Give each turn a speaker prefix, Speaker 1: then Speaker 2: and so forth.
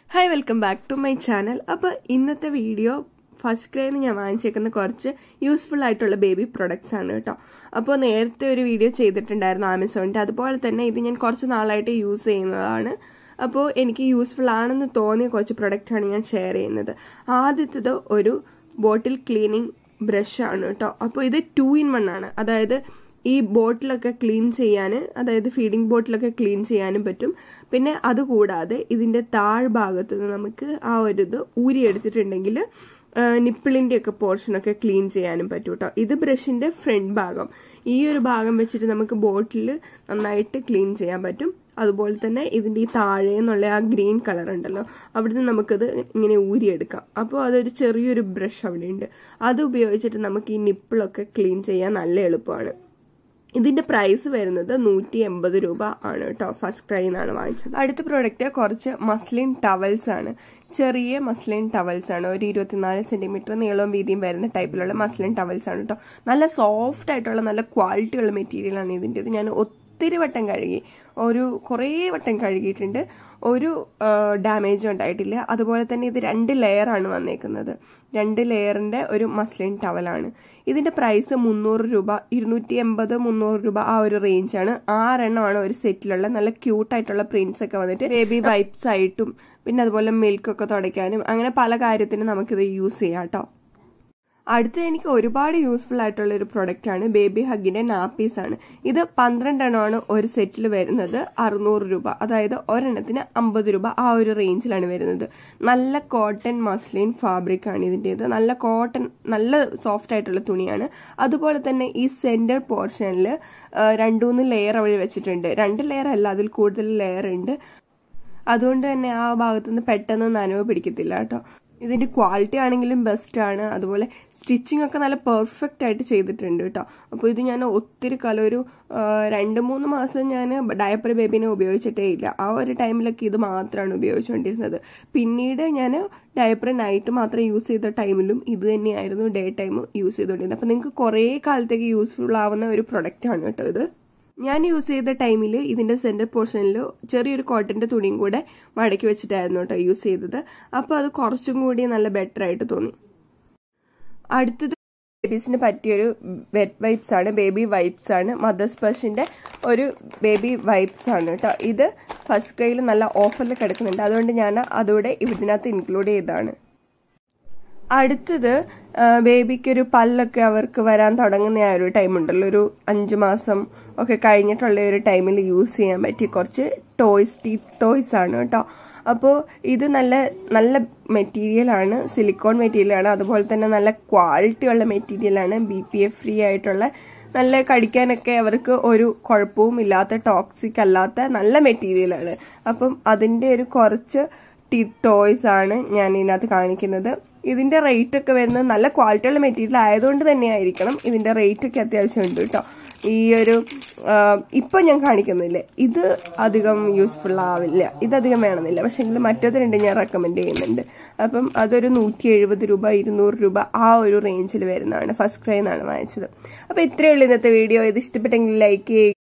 Speaker 1: hi welcome back to my channel അപ്പോൾ ഇന്നത്തെ video first ക്രൈന്ന് ഞാൻ വാങ്ങിച്ചേക്കുന്ന കുറച്ച് യൂസ്ഫുൾ ആയിട്ടുള്ള ബേബി പ്രൊഡക്ട്സ് ആണ് കേട്ടോ അപ്പോൾ നേരത്തെ ഒരു വീഡിയോ ചെയ്തിട്ടുണ്ടായിരുന്നു ആമസോണിൻ്റെ അതുപോലെ തന്നെ ഇത് ഞാൻ കുറച്ച് നാളായിട്ട് യൂസ് ചെയ്യുന്നതാണ് അപ്പോൾ എനിക്ക് യൂസ്ഫുൾ ആണെന്ന് തോന്നിയ കുറച്ച് പ്രൊഡക്റ്റാണ് ഞാൻ ഷെയർ ചെയ്യുന്നത് ആദ്യത്തേത് ഒരു ബോട്ടിൽ ക്ലീനിങ് ബ്രഷ് ആണ് കേട്ടോ അപ്പോൾ ഇത് ടു ഇൻ വൺ ആണ് അതായത് ഈ ബോട്ടിലൊക്കെ ക്ലീൻ ചെയ്യാൻ അതായത് ഫീഡിംഗ് ബോട്ടിലൊക്കെ ക്ലീൻ ചെയ്യാനും പറ്റും പിന്നെ അതുകൂടാതെ ഇതിന്റെ താഴ്ഭാഗത്ത് നിന്ന് നമുക്ക് ആ ഒരു ഇത് ഊരിയെടുത്തിട്ടുണ്ടെങ്കിൽ നിപ്പിളിന്റെ ഒക്കെ പോർഷനൊക്കെ ക്ലീൻ ചെയ്യാനും പറ്റും കേട്ടോ ഇത് ബ്രഷിന്റെ ഫ്രണ്ട് ഭാഗം ഈ ഒരു ഭാഗം വെച്ചിട്ട് നമുക്ക് ബോട്ടിൽ നന്നായിട്ട് ക്ലീൻ ചെയ്യാൻ പറ്റും അതുപോലെ തന്നെ ഇതിന്റെ ഈ താഴെ എന്നുള്ള ആ ഗ്രീൻ കളർ ഉണ്ടല്ലോ അവിടുന്ന് നമുക്കത് ഇങ്ങനെ ഊരിയെടുക്കാം അപ്പോൾ അതൊരു ചെറിയൊരു ബ്രഷ് അവിടെ ഉണ്ട് അത് ഉപയോഗിച്ചിട്ട് നമുക്ക് ഈ നിപ്പിളൊക്കെ ക്ലീൻ ചെയ്യാൻ നല്ല എളുപ്പമാണ് ഇതിന്റെ പ്രൈസ് വരുന്നത് നൂറ്റി എൺപത് രൂപ ആണ് കേട്ടോ ഫസ്റ്റ് ക്രൈ എന്നാണ് വാങ്ങിച്ചത് അടുത്ത പ്രോഡക്റ്റ് കുറച്ച് മസ്ലിൻ ടവൽസ് ആണ് ചെറിയ മസ്ലിൻ ടവൽസ് ആണ് ഒരു ഇരുപത്തിനാല് സെന്റിമീറ്റർ നീളവും വീതിയും വരുന്ന ടൈപ്പിലുള്ള മസ്ലിൻ ടവൽസ് ആണ് കേട്ടോ നല്ല സോഫ്റ്റ് ആയിട്ടുള്ള നല്ല ക്വാളിറ്റി ഉള്ള മെറ്റീരിയൽ ആണ് ഇതിൻ്റെ ഇത് ഞാൻ ഒത്തിരി വട്ടം കഴുകി ഒരു കുറേ വട്ടം കഴുകിയിട്ടുണ്ട് ഒരു ഡാമേജും ഉണ്ടായിട്ടില്ല അതുപോലെ തന്നെ ഇത് രണ്ട് ലെയർ ആണ് വന്നേക്കുന്നത് രണ്ട് ലെയറിന്റെ ഒരു മസ്ലിൻ ടവലാണ് ഇതിന്റെ പ്രൈസ് മുന്നൂറ് രൂപ ഇരുന്നൂറ്റി എൺപത് മുന്നൂറ് രൂപ ആ ഒരു റേഞ്ചാണ് ആറെണ്ണമാണ് ഒരു സെറ്റിലുള്ള നല്ല ക്യൂട്ടായിട്ടുള്ള പ്രിന്റ്സ് ഒക്കെ വന്നിട്ട് ബേബി വൈപ്സ് ആയിട്ടും പിന്നെ അതുപോലെ മിൽക്ക് ഒക്കെ തുടയ്ക്കാനും അങ്ങനെ പല കാര്യത്തിനും നമുക്കിത് യൂസ് ചെയ്യാം കേട്ടോ അടുത്ത എനിക്ക് ഒരുപാട് യൂസ്ഫുൾ ആയിട്ടുള്ള ഒരു പ്രൊഡക്റ്റ് ആണ് ബേബി ഹഗിന്റെ നാപ്പീസ് ആണ് ഇത് പന്ത്രണ്ടെണ്ണമാണ് ഒരു സെറ്റിൽ വരുന്നത് അറുന്നൂറ് രൂപ അതായത് ഒരെണ്ണത്തിന് അമ്പത് രൂപ ആ ഒരു റേഞ്ചിലാണ് വരുന്നത് നല്ല കോട്ടൺ മസ്ലിൻ ഫാബ്രിക് ആണ് ഇതിൻ്റെത് നല്ല കോട്ടൺ നല്ല സോഫ്റ്റ് ആയിട്ടുള്ള തുണിയാണ് അതുപോലെ തന്നെ ഈ സെന്റർ പോർഷനിൽ രണ്ടുമൂന്ന് ലെയർ അവൾ വെച്ചിട്ടുണ്ട് രണ്ട് ലെയർ അല്ല അതിൽ കൂടുതൽ ലെയർ ഉണ്ട് അതുകൊണ്ട് തന്നെ ആ ഭാഗത്തുനിന്ന് പെട്ടെന്ന് നനവ് പിടിക്കത്തില്ല കേട്ടോ ഇതിന്റെ ക്വാളിറ്റി ആണെങ്കിലും ബെസ്റ്റ് ആണ് അതുപോലെ സ്റ്റിച്ചിങ് ഒക്കെ നല്ല പെർഫെക്റ്റ് ആയിട്ട് ചെയ്തിട്ടുണ്ട് കേട്ടോ അപ്പോൾ ഇത് ഞാൻ ഒത്തിരി കാലം ഒരു രണ്ട് മൂന്ന് മാസം ഞാൻ ഡയപ്പർ ബേബിനെ ഉപയോഗിച്ചിട്ടേ ഇല്ല ആ ഒരു ടൈമിലൊക്കെ ഇത് മാത്രമാണ് ഉപയോഗിച്ചുകൊണ്ടിരുന്നത് പിന്നീട് ഞാൻ ഡയപ്പർ നൈറ്റ് മാത്രം യൂസ് ചെയ്ത ടൈമിലും ഇത് തന്നെയായിരുന്നു ഡേ ടൈം യൂസ് ചെയ്തുകൊണ്ടിരുന്നത് അപ്പോൾ നിങ്ങൾക്ക് കുറേ കാലത്തേക്ക് യൂസ്ഫുൾ ആവുന്ന ഒരു പ്രൊഡക്റ്റ് ആണ് കേട്ടോ ഇത് ഞാൻ യൂസ് ചെയ്ത ടൈമിൽ ഇതിന്റെ സെന്റർ പോർഷനിൽ ചെറിയൊരു കോട്ടന്റെ തുണിയും കൂടെ മടക്കി വെച്ചിട്ടായിരുന്നു കേട്ടോ യൂസ് ചെയ്തത് അപ്പോൾ അത് കുറച്ചും കൂടി നല്ല ബെറ്റർ ആയിട്ട് തോന്നി അടുത്തത് ബേബീസിന് പറ്റിയൊരു വെറ്റ് വൈപ്സ് ആണ് ബേബി വൈപ്സ് ആണ് മദർ സ്പർഷിന്റെ ഒരു ബേബി വൈപ്സ് ആണ് കേട്ടോ ഇത് ഫസ്റ്റ് ക്രൈയിൽ നല്ല ഓഫറിൽ കിടക്കുന്നുണ്ട് അതുകൊണ്ട് ഞാൻ അതോടെ ഇതിനകത്ത് ഇൻക്ലൂഡ് ചെയ്തതാണ് അടുത്തത് ബേബിക്ക് ഒരു പല്ലൊക്കെ അവർക്ക് വരാൻ തുടങ്ങുന്ന ആ ഒരു ടൈം ഉണ്ടല്ലോ ഒരു അഞ്ചു മാസം ഒക്കെ കഴിഞ്ഞിട്ടുള്ള ഒരു ടൈമിൽ യൂസ് ചെയ്യാൻ പറ്റിയ കുറച്ച് ടോയ്സ് ടീത്ത് ടോയ്സ് ആണ് കേട്ടോ അപ്പോൾ ഇത് നല്ല നല്ല മെറ്റീരിയലാണ് സിലിക്കോൺ മെറ്റീരിയലാണ് അതുപോലെ തന്നെ നല്ല ക്വാളിറ്റി ഉള്ള മെറ്റീരിയലാണ് ബി പി എഫ് ഫ്രീ ആയിട്ടുള്ള നല്ല കടിക്കാനൊക്കെ അവർക്ക് ഒരു കുഴപ്പവും ഇല്ലാത്ത ടോക്സിക് അല്ലാത്ത നല്ല മെറ്റീരിയലാണ് അപ്പം അതിൻ്റെ ഒരു കുറച്ച് ടീത്ത് ടോയ്സ് ആണ് ഞാൻ ഇതിനകത്ത് കാണിക്കുന്നത് ഇതിന്റെ റേറ്റ് ഒക്കെ വരുന്നത് നല്ല ക്വാളിറ്റിയുള്ള മെറ്റീരിയൽ ആയതുകൊണ്ട് തന്നെ ആയിരിക്കണം ഇതിന്റെ റേറ്റ് ഒക്കെ അത്യാവശ്യം ഉണ്ട് കേട്ടോ ഈ ഒരു ഇപ്പം ഞാൻ കാണിക്കുന്നില്ലേ ഇത് അധികം യൂസ്ഫുൾ ആവില്ല ഇതധികം വേണമെന്നില്ല പക്ഷെ എങ്കിലും മറ്റേത് രണ്ട് ഞാൻ റെക്കമെൻഡ് ചെയ്യുന്നുണ്ട് അപ്പം അതൊരു നൂറ്റി എഴുപത് രൂപ ഇരുന്നൂറ് രൂപ ആ ഒരു റേഞ്ചിൽ വരുന്നതാണ് ഫസ്റ്റ് ക്രൈ എന്നാണ് വാങ്ങിച്ചത് അപ്പോൾ ഇത്രയേ ഉള്ളൂ ഇന്നത്തെ വീഡിയോ ഇത് ഇഷ്ടപ്പെട്ടെങ്കിൽ ലൈക്ക് ചെയ്യുക